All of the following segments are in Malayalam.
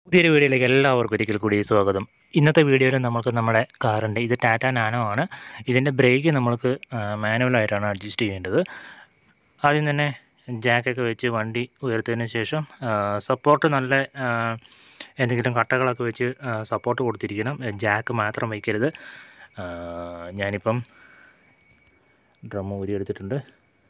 പുതിയൊരു വീഡിയോയിലേക്ക് എല്ലാവർക്കും ഒരിക്കൽ കൂടി സ്വാഗതം ഇന്നത്തെ വീഡിയോയിൽ നമുക്ക് നമ്മുടെ കാറിൻ്റെ ഇത് ടാറ്റ നാനോ ആണ് ഇതിൻ്റെ ബ്രേക്ക് നമ്മൾക്ക് മാനുവലായിട്ടാണ് അഡ്ജസ്റ്റ് ചെയ്യേണ്ടത് ആദ്യം തന്നെ ജാക്കൊക്കെ വെച്ച് വണ്ടി ഉയർത്തിയതിന് ശേഷം സപ്പോർട്ട് നല്ല ആ, എന്തെങ്കിലും കട്ടകളൊക്കെ വെച്ച് സപ്പോർട്ട് കൊടുത്തിരിക്കണം ജാക്ക് മാത്രം വയ്ക്കരുത് ആ, ഞാനിപ്പം ഡ്രം ഊരിയെടുത്തിട്ടുണ്ട്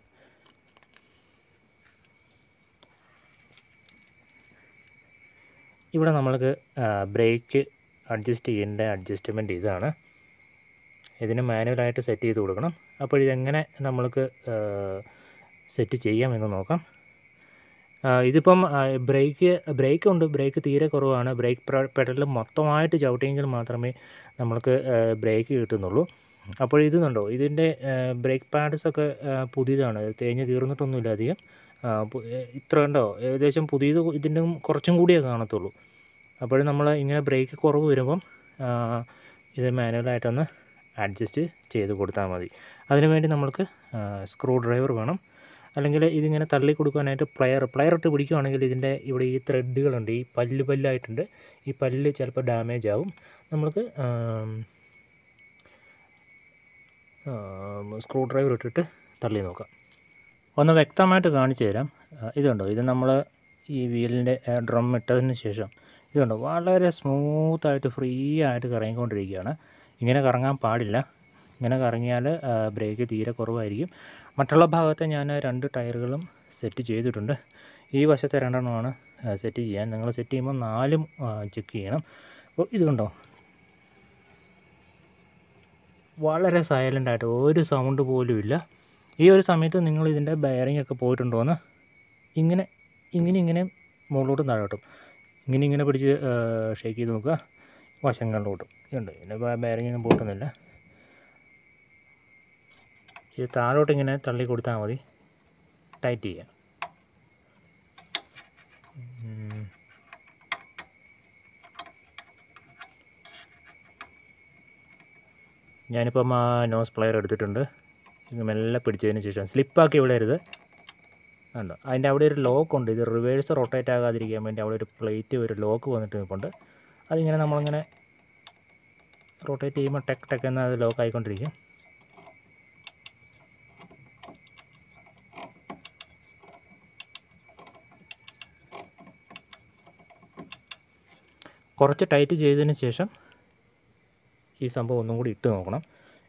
ഇവിടെ നമ്മൾക്ക് ബ്രേക്ക് അഡ്ജസ്റ്റ് ചെയ്യേണ്ട അഡ്ജസ്റ്റ്മെൻറ്റ് ഇതാണ് ഇതിന് മാനുവലായിട്ട് സെറ്റ് ചെയ്ത് കൊടുക്കണം അപ്പോൾ ഇതെങ്ങനെ നമ്മൾക്ക് സെറ്റ് ചെയ്യാമെന്ന് നോക്കാം ആ, ഇതിപ്പം ബ്രേക്ക് ബ്രേക്ക് ഉണ്ട് ബ്രേക്ക് തീരെ കുറവാണ് ബ്രേക്ക് പെഡൽ മൊത്തമായിട്ട് ചവിട്ടിയെങ്കിൽ മാത്രമേ നമ്മൾക്ക് ബ്രേക്ക് കിട്ടുന്നുള്ളൂ അപ്പോൾ ഇത് കണ്ടോ ഇതിൻ്റെ ബ്രേക്ക് പാഡ്സ് ഒക്കെ ആ, പുതിയതാണ് തേഞ്ഞ് തീർന്നിട്ടൊന്നുമില്ല അധികം ആ, പു- ഏ, ഇത്ര കണ്ടോ ഏകദേശം പുതിയത് ഇതിൻ്റെ കുറച്ചും കൂടിയേ കാണത്തുള്ളൂ അപ്പോൾ നമ്മൾ ഇങ്ങനെ ബ്രേക്ക് കുറവ് വരുമ്പം ആ, ഇത് മാനുവലായിട്ടൊന്ന് അഡ്ജസ്റ്റ് ചെയ്ത് കൊടുത്താൽ മതി അതിനുവേണ്ടി നമ്മൾക്ക് സ്ക്രൂ ഡ്രൈവർ വേണം അല്ലെങ്കിൽ ഇതിങ്ങനെ തള്ളി കൊടുക്കാനായിട്ട് പ്ലെയർ പ്ലെയർ ഇട്ട് പിടിക്കുകയാണെങ്കിൽ ഇതിൻ്റെ ഇവിടെ ഈ ത്രെഡുകളുണ്ട് ഈ പല്ല് പല്ലായിട്ടുണ്ട് ഈ പല്ല് ചിലപ്പോൾ ഡാമേജ് ആവും നമ്മൾക്ക് സ്ക്രൂ ഡ്രൈവർ ഇട്ടിട്ട് തള്ളി നോക്കാം ഒന്ന് വ്യക്തമായിട്ട് കാണിച്ചു തരാം ആ, ഇതുണ്ടോ ഇത് നമ്മൾ ഈ വീലിൻ്റെ ഡ്രം ഇട്ടതിന് ശേഷം ഇതുണ്ടോ വളരെ സ്മൂത്തായിട്ട് ഫ്രീ ആയിട്ട് കറങ്ങിക്കൊണ്ടിരിക്കുകയാണ് ഇങ്ങനെ കറങ്ങാൻ പാടില്ല ഇങ്ങനെ കറങ്ങിയാൽ ബ്രേക്ക് തീരെ കുറവായിരിക്കും മറ്റുള്ള ഭാഗത്ത് ഞാൻ രണ്ട് ടയറുകളും സെറ്റ് ചെയ്തിട്ടുണ്ട് ഈ വശത്തെ രണ്ടെണ്ണമാണ് സെറ്റ് ചെയ്യാൻ നിങ്ങൾ സെറ്റ് ചെയ്യുമ്പോൾ നാലും ചെക്ക് ചെയ്യണം അപ്പോൾ ഇതുണ്ടോ വളരെ സൈലൻ്റ് ആയിട്ട് ഒരു സൗണ്ട് പോലും ഇല്ല ഈ ഒരു സമയത്ത് നിങ്ങൾ ഇതിൻ്റെ ബെയറിംഗ് ഒക്കെ പോയിട്ടുണ്ടോയെന്ന് ഇങ്ങനെ ഇങ്ങനെ ഇങ്ങനെ മുകളിലോട്ടും താഴോട്ടും ഇങ്ങനെ ഇങ്ങനെ പിടിച്ച് ഷേക്ക് ചെയ്ത് നോക്കുക വശങ്ങളിലോട്ടും ഇതുണ്ട് ഇതിൻ്റെ ബെയറിംഗ് ഒന്നും പോയിട്ടൊന്നുമില്ല ഇത് താഴോട്ട് ഇങ്ങനെ തള്ളി കൊടുത്താൽ മതി ടൈറ്റ് ചെയ്യാം ഉം. ഞാനിപ്പം ആ നോസ് പ്ലെയർ എടുത്തിട്ടുണ്ട് ഇത് മെല്ലെ പിടിച്ചതിന് ശേഷം സ്ലിപ്പാക്കി വിടരുത് കണ്ടോ അതിൻ്റെ അവിടെ ഒരു ലോക്ക് ഉണ്ട് ഇത് റിവേഴ്സ് റൊട്ടേറ്റ് ആകാതിരിക്കാൻ വേണ്ടി അവിടെ ഒരു പ്ലേറ്റ് ഒരു ലോക്ക് വന്നിട്ട് നിൽപ്പുണ്ട് അതിങ്ങനെ നമ്മളിങ്ങനെ റൊട്ടേറ്റ് ചെയ്യുമ്പോൾ ടെക് ടെക് എന്ന് അത് ലോക്ക് ആയിക്കൊണ്ടിരിക്കും കുറച്ച് ടൈറ്റ് ചെയ്തതിന് ശേഷം ഈ സംഭവം ഒന്നും കൂടി ഇട്ട് നോക്കണം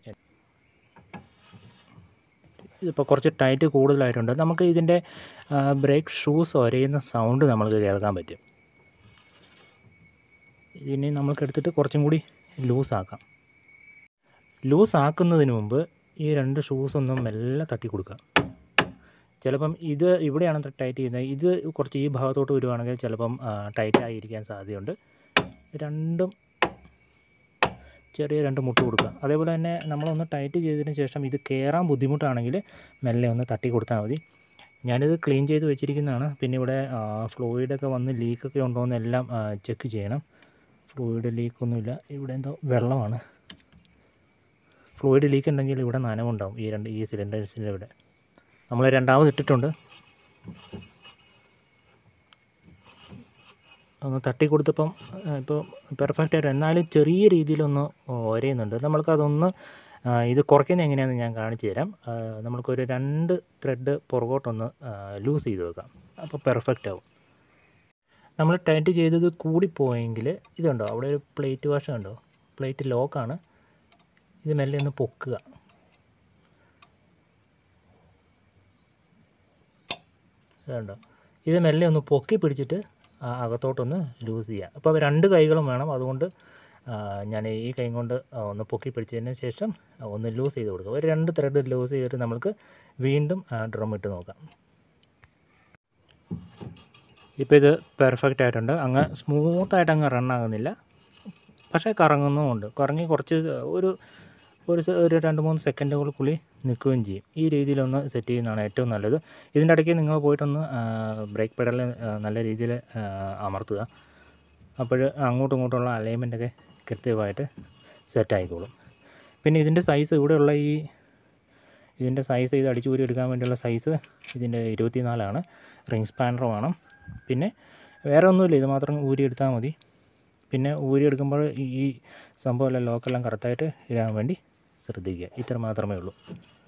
ഇതിപ്പോൾ കുറച്ച് ടൈറ്റ് കൂടുതലായിട്ടുണ്ട് നമുക്ക് ഇതിൻ്റെ ബ്രേക്ക് ഷൂസ് ഒരയുന്ന സൗണ്ട് നമുക്ക് കേൾക്കാൻ പറ്റും ഇതിനെ നമ്മൾക്ക് എടുത്തിട്ട് കുറച്ചും കൂടി ലൂസാക്കാം ലൂസ് ആക്കുന്നതിന് മുമ്പ് ഈ രണ്ട് ഷൂസ് ഒന്ന് മെല്ലെ തട്ടി കൊടുക്കുക ചിലപ്പം ഇത് ഇവിടെയാണ് ടൈറ്റ് ചെയ്യുന്നത് ഇത് കുറച്ച് ഈ ഭാഗത്തോട്ട് വരുവാണെങ്കിൽ ചിലപ്പം ടൈറ്റ് ആയിരിക്കാൻ സാധ്യതയുണ്ട് രണ്ടും ചെറിയ രണ്ട് മുട്ട് കൊടുക്കുക അതേപോലെ തന്നെ നമ്മളൊന്ന് ടൈറ്റ് ചെയ്തതിന് ശേഷം ഇത് കയറാൻ ബുദ്ധിമുട്ടാണെങ്കിൽ മെല്ലെ ഒന്ന് തട്ടി കൊടുത്താൽ മതി ഞാനിത് ക്ലീൻ ചെയ്ത് വെച്ചിരിക്കുന്നതാണ് പിന്നെ ഇവിടെ ഫ്ലൂയിഡൊക്കെ വന്ന് ലീക്കൊക്കെ ഉണ്ടോ എന്നെല്ലാം ചെക്ക് ചെയ്യണം ഫ്ലൂയിഡ് ലീക്കൊന്നുമില്ല ഇവിടെ എന്തോ വെള്ളമാണ് ഫ്ലൂയിഡ് ലീക്ക് ഉണ്ടെങ്കിൽ ഇവിടെ നനവുണ്ടാവും ഈ രണ്ട് ഈ സിലിണ്ടേഴ്സിൻ്റെ ഇവിടെ നമ്മൾ രണ്ടാമത് ഇട്ടിട്ടുണ്ട് ഒന്ന് തട്ടി കൊടുത്തപ്പം ഇപ്പോൾ പെർഫെക്റ്റ് ആയിട്ട് എന്നാലും ചെറിയ രീതിയിലൊന്ന് ഒരയുന്നുണ്ട് നമ്മൾക്കതൊന്ന് ആ, ഇത് കുറയ്ക്കുന്നത് എങ്ങനെയാണെന്ന് ഞാൻ കാണിച്ചു തരാം ആ, നമ്മൾക്കൊരു രണ്ട് ത്രെഡ് പുറകോട്ടൊന്ന് ലൂസ് ചെയ്ത് വെക്കാം അപ്പോൾ പെർഫെക്റ്റ് ആവും നമ്മൾ ടൈറ്റ് ചെയ്തത് കൂടിപ്പോയെങ്കിൽ ഇതുണ്ടോ അവിടെ ഒരു പ്ലേറ്റ് വാഷ് ഉണ്ടോ പ്ലേറ്റ് ലോക്കാണ് ഇത് മെല്ലെ ഒന്ന് പൊക്കുക ഇതുണ്ടോ ഇത് മെല്ലെ ഒന്ന് പൊക്കി പിടിച്ചിട്ട് ആ അകത്തോട്ടൊന്ന് ലൂസ് ചെയ്യുക അപ്പോൾ രണ്ട് കൈകളും വേണം അതുകൊണ്ട് ആ, ഞാൻ ഈ കൈ കൊണ്ട് ആ, ഒന്ന് പൊക്കി പിടിച്ചതിന് ശേഷം ആ, ഒന്ന് ലൂസ് ചെയ്ത് കൊടുക്കുക ഒരു രണ്ട് ത്രെഡ് ലൂസ് ചെയ്തിട്ട് നമുക്ക് വീണ്ടും ഡ്രം ഇട്ട് നോക്കാം ഇപ്പോൾ ഇത് പെർഫെക്റ്റ് ആയിട്ടുണ്ട് അങ്ങ് സ്മൂത്തായിട്ട് അങ്ങ് റൺ ആകുന്നില്ല പക്ഷേ കറങ്ങുന്നുമുണ്ട് കറങ്ങി കുറച്ച് ഒരു ഒരു സെ- ഒരു രണ്ട് മൂന്ന് സെക്കൻഡുകൾക്കുള്ളിൽ നിൽക്കുകയും ചെയ്യും ഈ രീതിയിലൊന്ന് സെറ്റ് ചെയ്യുന്നതാണ് ഏറ്റവും നല്ലത് ഇതിൻ്റെ ഇടയ്ക്ക് നിങ്ങൾ പോയിട്ടൊന്ന് ബ്രേക്ക് പെഡൽ നല്ല രീതിയിൽ അമർത്തുക അപ്പോൾ അങ്ങോട്ടും ഇങ്ങോട്ടുള്ള അലൈൻമെൻറ്റൊക്കെ കൃത്യമായിട്ട് സെറ്റ് ആയിക്കോളും പിന്നെ ഇതിൻ്റെ സൈസ് ഇവിടെയുള്ള ഈ ഇതിൻ്റെ സൈസ് ഇത് അടിച്ചു കൂരി എടുക്കാൻ വേണ്ടിയുള്ള സൈസ് ഇതിൻ്റെ ഇരുപത്തിനാലാണ് റിംഗ് സ്പാനർ വേണം പിന്നെ വേറെ ഒന്നുമില്ല ഇത് മാത്രം ഊരിയെടുത്താൽ മതി പിന്നെ ഊരിയെടുക്കുമ്പോൾ ഈ സംഭവമെല്ലാം ലോക്കെല്ലാം കറക്റ്റായിട്ട് ഇടാൻ വേണ്ടി ശ്രദ്ധിക്കുക ഇത്ര മാത്രമേ ഉള്ളൂ